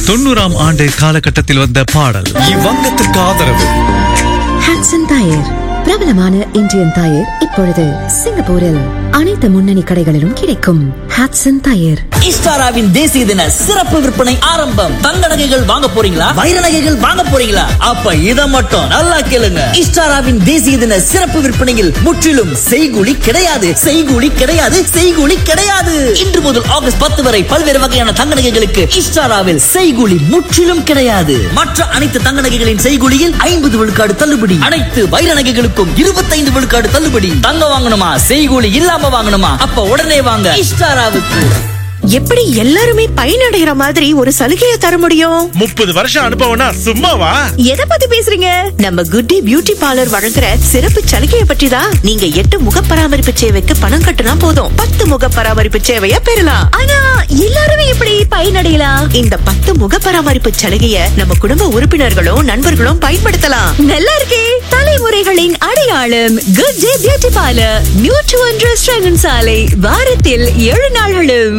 தொண்ணூறாம் ஆண்டு காலகட்டத்தில் வந்த பாடல் இவ்வங்கத்திற்கு ஆதரவு ஹாட்சன் டயர் பிரபலமான இந்தியன் டயர் இப்பொழுது சிங்கப்பூரில் அனைத்து முன்னணி கடைகளிலும் கிடைக்கும் ஹாட்சன் டயர் ஈஸ்டாராவின் தேசிய தின சிறப்பு விற்பனை ஆரம்பம் தங்க நகைகள் வாங்க போறீங்களா வைர நகைகள் வாங்க போறீங்களா அப்ப இத மட்டும் நல்லா கேளுங்க ஈஸ்டாராவின் தேசிய தின சிறப்பு விற்பனையில் முற்றிலும் செய்கூலி கிடையாது செய்கூலி கிடையாது செய்கூலி கிடையாது இன்று முதல் ஆகஸ்ட் பத்து வரை பல்வேறு வகையான தங்க நகைகளுக்கு ஈஸ்டாராவில் செய்கூலி முற்றிலும் கிடையாது மற்ற அனைத்து தங்க நகைகளின் செய்கூலியில் ஐம்பது விழுக்காடு தள்ளுபடி அனைத்து வைர நகைகளுக்கும் இருபத்தைந்து விழுக்காடு தள்ளுபடி தங்க வாங்கணுமா செய்கூலி இல்லாம வாங்கணுமா அப்ப உடனே வாங்க ஈஸ்டாராவுக்கு எப்படி எல்லாருமே பயனடைகிற மாதிரி ஒரு சலுகையை தர முடியும் முப்பது வருஷம் அனுபவம்னா சும்மாவா எதை பத்தி பேசுறீங்க நம்ம குட்டி பியூட்டி பார்லர் வழங்குற சிறப்பு சலுகையை பற்றி தான் நீங்க எட்டு முக பராமரிப்பு சேவைக்கு பணம் கட்டினா போதும் பத்து முக பராமரிப்பு சேவையை பெறலாம் ஆனா எல்லாருமே எப்படி பயனடையலாம் இந்த பத்து முக பராமரிப்பு சலுகையை நம்ம குடும்ப உறுப்பினர்களும் நண்பர்களும் பயன்படுத்தலாம் நல்லா இருக்கே தலைமுறைகளின் அடையாளம் குட் டே பியூட்டி பார்லர் நியூட்ரு ஒன்று சாலை வாரத்தில் ஏழு நாள்களும்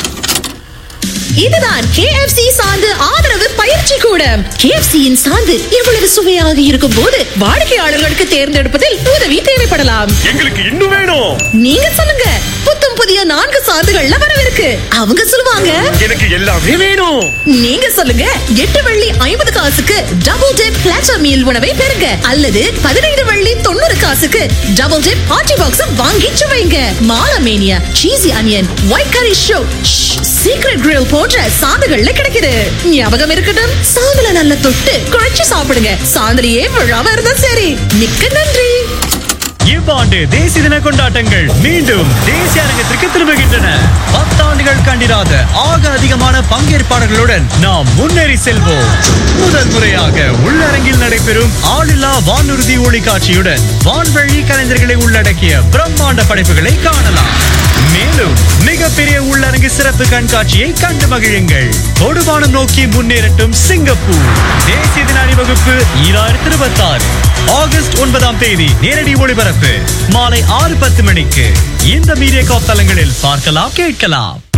இதுதான் KFC சாந்து ஆதரவு பயிற்சி கூடம் KFC யின் சாந்து இவ்வளவு சுவையாக இருக்கும் போது வாடிக்கையாளர்களுக்கு தேர்ந்தெடுப்பதில் உதவி தேவைப்படலாம் எங்களுக்கு இன்னும் வேணும் நீங்க சொல்லுங்க புத்தம் புதிய நான்கு சாந்துகள்ல வரவிருக்கு அவங்க சொல்லுவாங்க எனக்கு எல்லாமே வேணும் நீங்க சொல்லுங்க எட்டு வெள்ளி ஐம்பது காசுக்கு டபுள் டிப் பிளாட்டர் மீல் உணவை பெறுங்க அல்லது பதினைந்து வெள்ளி தொண்ணூறு காசுக்கு டபுள் டிப் பார்ட்டி பாக்ஸ் வாங்கி சுவைங்க மாலமேனியா சீசி அனியன் ஒயிட் கரி ஷோ சீக்ரெட் கிரில் போன்ற சாந்துகள்ல கிடைக்குது ஞாபகம் இருக்கட்டும் சாந்துல நல்ல தொட்டு குழைச்சு சாப்பிடுங்க சாந்துலயே விழாம இருந்தா சரி மிக்க நன்றி இவ்வாண்டு தேசிய தின கொண்டாட்டங்கள் மீண்டும் தேசிய அரங்கத்திற்கு திரும்புகின்றன பத்தாண்டுகள் கண்டிராத ஆக அதிகமான பங்கேற்பாளர்களுடன் நாம் முன்னேறி செல்வோம் முதல் முறையாக உள்ளரங்கில் நடைபெறும் ஆளில்லா வானூர்தி ஒளிக்காட்சியுடன் வான்வழி கலைஞர்களை உள்ளடக்கிய பிரம்மாண்ட படைப்புகளை காணலாம் மேலும் மிகப்பெரிய உள்ளரங்கு சிறப்பு கண்காட்சியை கண்டு மகிழுங்கள் தொடுவானம் நோக்கி முன்னேறட்டும் சிங்கப்பூர் தேசிய தின அணிவகுப்பு ஈராயிரத்தி இருபத்தி ஆறு ஆகஸ்ட் ஒன்பதாம் தேதி நேரடி ஒளிபரப்பு மாலை ஆறு பத்து மணிக்கு இந்த மீடியா காப் தளங்களில் பார்க்கலாம் கேட்கலாம்